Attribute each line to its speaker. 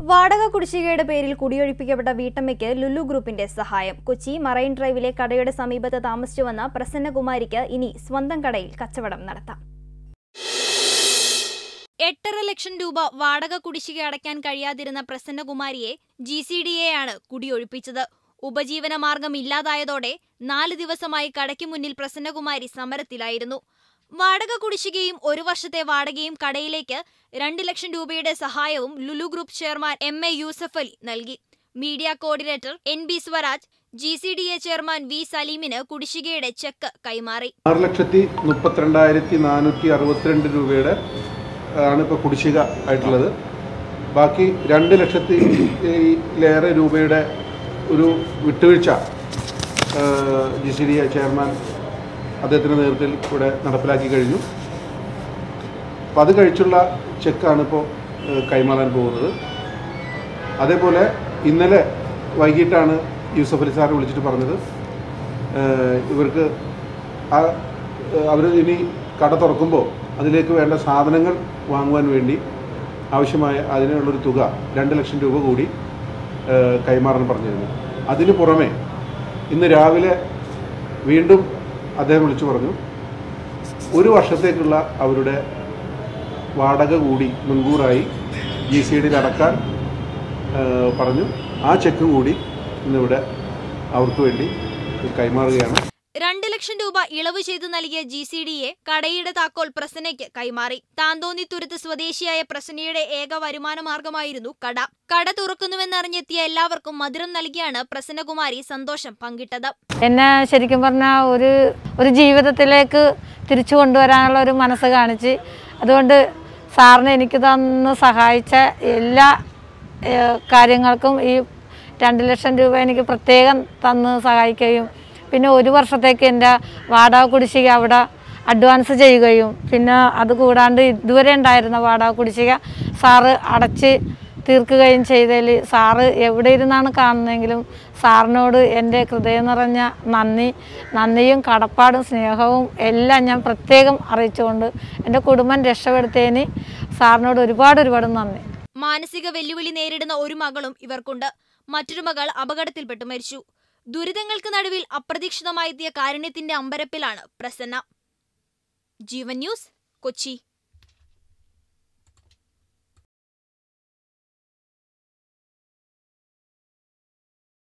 Speaker 1: വാടക കുടിശ്ശികയുടെ പേരിൽ കുടിയൊഴിപ്പിക്കപ്പെട്ട വീട്ടമ്മയ്ക്ക് ലുലു ഗ്രൂപ്പിന്റെ സഹായം കൊച്ചി മറൈൻ ഡ്രൈവിലെ കടയുടെ സമീപത്ത് താമസിച്ചു വന്ന പ്രസന്നകുമാരിക്ക് ഇനി സ്വന്തം കടയിൽ കച്ചവടം നടത്താം എട്ടര ലക്ഷം രൂപ വാടക കുടിശ്ശിക അടയ്ക്കാൻ കഴിയാതിരുന്ന പ്രസന്നകുമാരിയെ ജി സി ഡി എ ആണ് കുടിയൊഴിപ്പിച്ചത് ഉപജീവന മാർഗം ഇല്ലാതായതോടെ നാല് ദിവസമായി കടയ്ക്ക് മുന്നിൽ പ്രസന്നകുമാരി സമരത്തിലായിരുന്നു വാടക കുടിശ്ശികയും ഒരു വർഷത്തെ വാടകയും കടയിലേക്ക് രണ്ട് ലക്ഷം രൂപയുടെ സഹായവും Lulu group chairman M A Yusuf Ali നൽകി media coordinator N B Swaraj G C D A chairman V സലീമിന് കുടിശ്ശികയുടെ ചെക്ക് കൈമാറി
Speaker 2: ആറ് ലക്ഷത്തി മുപ്പത്തിരണ്ടായിരത്തി നാനൂറ്റി അറുപത്തിരണ്ട് രൂപയുടെ ആണ് ഇപ്പോൾ കുടിശ്ശിക ആയിട്ടുള്ളത് ബാക്കി രണ്ട് ലക്ഷത്തിലേറെ രൂപയുടെ ഒരു വിട്ടുവീഴ്ച G C D A chairman അദ്ദേഹത്തിൻ്റെ നേതൃത്വത്തിൽ ഇവിടെ നടപ്പിലാക്കി കഴിഞ്ഞു അപ്പോൾ അത് കഴിച്ചുള്ള ചെക്കാണ് ഇപ്പോൾ കൈമാറാൻ പോകുന്നത് അതേപോലെ ഇന്നലെ വൈകിട്ടാണ് യൂസഫ് അലി സാറ് വിളിച്ചിട്ട് പറഞ്ഞത് ഏഹ് ഇവർക്ക് ആ അവർ ഇനി കട തുറക്കുമ്പോൾ അതിലേക്ക് വേണ്ട സാധനങ്ങൾ വാങ്ങുവാൻ വേണ്ടി ആവശ്യമായ അതിനുള്ളൊരു തുക രണ്ട് ലക്ഷം രൂപ കൂടി ഏഹ് കൈമാറാൻ പറഞ്ഞിരുന്നു അതിന് പുറമെ ഇന്ന് രാവിലെ വീണ്ടും അദ്ദേഹം വിളിച്ചു പറഞ്ഞു ഒരു വർഷത്തേക്കുള്ള അവരുടെ വാടക കൂടി മുൻകൂറായി ജി സി ഡിയിൽ അടക്കാൻ ഏഹ് പറഞ്ഞു ആ ചെക്ക് കൂടി ഇന്നിവിടെ അവർക്ക് വേണ്ടി കൈമാറുകയാണ്
Speaker 1: രണ്ട് ലക്ഷം രൂപ ഇളവ് ചെയ്തു നൽകിയ ജി സി ഡി എ കടയുടെ താക്കോൽ പ്രസന്നയ്ക്ക് കൈമാറി താന്തോന്നിത്തുരുത്ത് സ്വദേശിയായ പ്രസന്നയുടെ ഏക വരുമാന മാർഗമായിരുന്നു കട കട തുറക്കുന്നുവെന്നറിഞ്ഞെത്തിയ എല്ലാവർക്കും മധുരം നൽകിയാണ് പ്രസന്നകുമാരി സന്തോഷം പങ്കിട്ടത്
Speaker 3: എന്നെ ശരിക്കും പറഞ്ഞാൽ ഒരു ഒരു ജീവിതത്തിലേക്ക് തിരിച്ചു കൊണ്ടുവരാനുള്ള ഒരു മനസ്സ് കാണിച്ച് അതുകൊണ്ട് സാറിന് എനിക്ക് തന്ന് സഹായിച്ച എല്ലാ ഏഹ്, കാര്യങ്ങൾക്കും ഈ രണ്ട് ലക്ഷം രൂപ എനിക്ക് പ്രത്യേകം തന്ന് സഹായിക്കുകയും പിന്നെ ഒരു വർഷത്തേക്ക് എൻ്റെ വാടക കുടിശ്ശിക അവിടെ അഡ്വാൻസ് ചെയ്യുകയും പിന്നെ അത് കൂടാണ്ട് ഇതുവരെ ഉണ്ടായിരുന്ന വാടക കുടിശ്ശിക സാറ് അടച്ച് തീർക്കുകയും ചെയ്തതിൽ സാറ് എവിടെ ഇരുന്നാണ് കാണുന്നതെങ്കിലും സാറിനോട് എൻ്റെ ഹൃദയം നിറഞ്ഞ നന്ദി നന്ദിയും കടപ്പാടും സ്നേഹവും എല്ലാം ഞാൻ പ്രത്യേകം അറിയിച്ചുകൊണ്ട് എൻ്റെ കുടുംബം രക്ഷപ്പെടുത്തിയതിന് സാറിനോട് ഒരുപാട് ഒരുപാട് നന്ദി
Speaker 1: മാനസിക വെല്ലുവിളി നേരിടുന്ന ഒരു മകളും ഇവർക്കുണ്ട് മറ്റൊരു മകൾ അപകടത്തിൽപ്പെട്ടു മരിച്ചു ദുരിതങ്ങൾക്ക് നടുവിൽ അപ്രതീക്ഷിതമായെത്തിയ കാരുണ്യത്തിന്റെ അമ്പരപ്പിലാണ് പ്രസന്ന ജീവൻ ന്യൂസ് കൊച്ചി